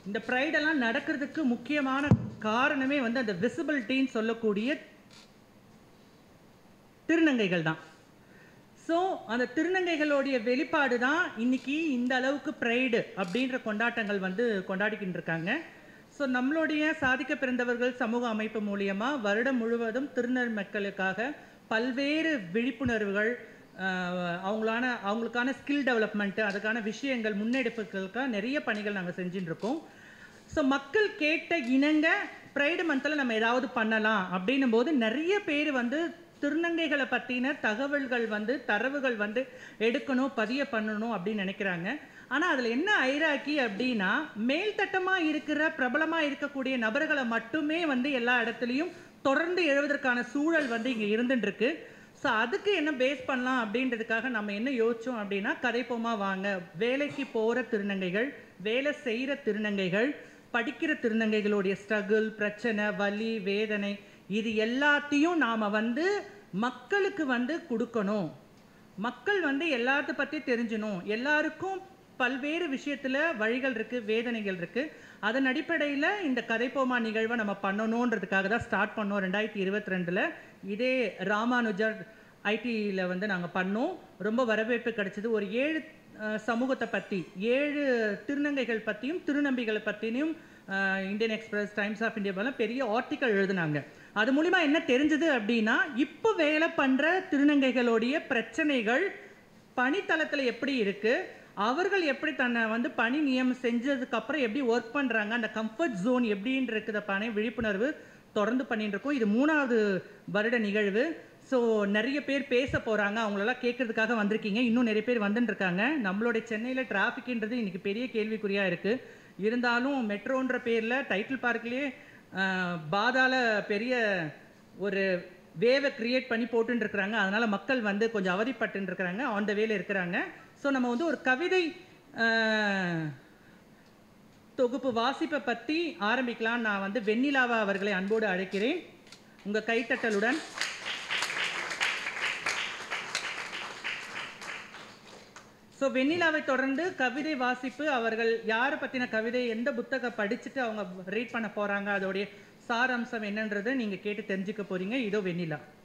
இந்த ப்ரைடெல்லாம் நடக்கிறதுக்கு முக்கியமான காரணமே வந்து அந்த விசிபிலிட்டின்னு சொல்லக்கூடிய திருநங்கைகள் தான் ஸோ அந்த திருநங்கைகளுடைய வெளிப்பாடு தான் இன்னைக்கு இந்த அளவுக்கு ப்ரைடு அப்படின்ற கொண்டாட்டங்கள் வந்து கொண்டாடிக்கிட்டு இருக்காங்க ஸோ நம்மளுடைய சாதிக்க பிறந்தவர்கள் சமூக அமைப்பு மூலியமா வருடம் முழுவதும் திருநர் மக்களுக்காக பல்வேறு விழிப்புணர்வுகள் ஆஹ், அவங்களான அவங்களுக்கான ஸ்கில் டெவலப்மெண்ட்டு அதுக்கான விஷயங்கள் முன்னெடுப்புகளுக்காக நிறைய பணிகள் நாங்கள் செஞ்சுட்டு இருக்கோம் ஸோ மக்கள் கேட்ட இணங்க ப்ரைடு மந்தில் நம்ம ஏதாவது பண்ணலாம் அப்படின்னும் போது நிறைய பேர் வந்து திருநங்கைகளை பற்றின தகவல்கள் வந்து தரவுகள் வந்து எடுக்கணும் பதிய பண்ணணும் அப்படின்னு நினைக்கிறாங்க ஆனால் அதில் என்ன ஐராக்கி அப்படின்னா மேல்தட்டமாக இருக்கிற பிரபலமாக இருக்கக்கூடிய நபர்களை மட்டுமே வந்து எல்லா இடத்துலையும் தொடர்ந்து எழுவதற்கான சூழல் வந்து இங்கே இருந்துட்டு இருக்கு ஸோ அதுக்கு என்ன பேஸ் பண்ணலாம் அப்படின்றதுக்காக நம்ம என்ன யோசிச்சோம் அப்படின்னா கதைப்போமா வாங்க வேலைக்கு போகிற திருநங்கைகள் வேலை செய்கிற திருநங்கைகள் படிக்கிற திருநங்கைகளுடைய ஸ்ட்ரகிள் பிரச்சனை வலி வேதனை இது எல்லாத்தையும் நாம் வந்து மக்களுக்கு வந்து கொடுக்கணும் மக்கள் வந்து எல்லாத்த பற்றி தெரிஞ்சணும் எல்லாருக்கும் பல்வேறு விஷயத்தில் வழிகள் இருக்குது வேதனைகள் இருக்குது அதன் அடிப்படையில் இந்த கதைப்போமா நிகழ்வை நம்ம பண்ணணுன்றதுக்காக தான் ஸ்டார்ட் பண்ணோம் ரெண்டாயிரத்தி இருபத்தி ரெண்டில் இதே ராமானுஜர் ஐடியில் வந்து நாங்கள் பண்ணோம் ரொம்ப வரவேற்பு கிடைச்சது ஒரு ஏழு அஹ், சமூகத்தை பற்றி ஏழு திருநங்கைகள் பற்றியும் திருநம்பிகளை பற்றியும் Indian Express Times of India போல பெரிய ஆர்டிக்கல் எழுதுனாங்க அது மூலிமா என்ன தெரிஞ்சது அப்படின்னா இப்போ வேலை பண்ணுற திருநங்கைகளுடைய பிரச்சனைகள் பணித்தளத்தில் எப்படி இருக்கு அவர்கள் எப்படி தன்னை வந்து பணி நியமனம் செஞ்சதுக்கு அப்புறம் எப்படி ஒர்க் பண்றாங்க அந்த கம்ஃபர்ட் ஜோன் எப்படின்னு இருக்குதப்பானே விழிப்புணர்வு தொடர்ந்து பண்ணிட்டு இருக்கோம் இது மூணாவது வருட நிகழ்வு ஸோ நிறைய பேர் பேச போறாங்க அவங்களெல்லாம் கேட்கறதுக்காக வந்திருக்கீங்க இன்னும் நிறைய பேர் வந்துட்டு இருக்காங்க நம்மளுடைய சென்னையில் டிராஃபிக்ன்றது இன்னைக்கு பெரிய கேள்விக்குறியா இருக்கு இருந்தாலும் மெட்ரோன்ற பேர்ல டைட்டில் பார்க்லயே பாதாள பெரிய ஒரு வேவை கிரியேட் பண்ணி போட்டுன்னு இருக்கிறாங்க அதனால மக்கள் வந்து கொஞ்சம் அவதிப்பட்டு இருக்கிறாங்க ஆன் த வேல இருக்கிறாங்க ஸோ நம்ம வந்து ஒரு கவிதை அஹ், தொகுப்பு வாசிப்பை பற்றி ஆரம்பிக்கலாம் நான் வந்து வெண்ணிலாவா அவர்களை அன்போடு அழைக்கிறேன் உங்கள் கைத்தட்டலுடன் ஸோ வெண்ணிலாவை தொடர்ந்து கவிதை வாசிப்பு அவர்கள் யாரை பற்றின கவிதை எந்த புத்தகம் படிச்சுட்டு அவங்க ரீட் பண்ண போகிறாங்க அதோடைய சாராம்சம் என்னன்றதை நீங்கள் கேட்டு தெரிஞ்சுக்க போறீங்க இதோ வெண்ணிலா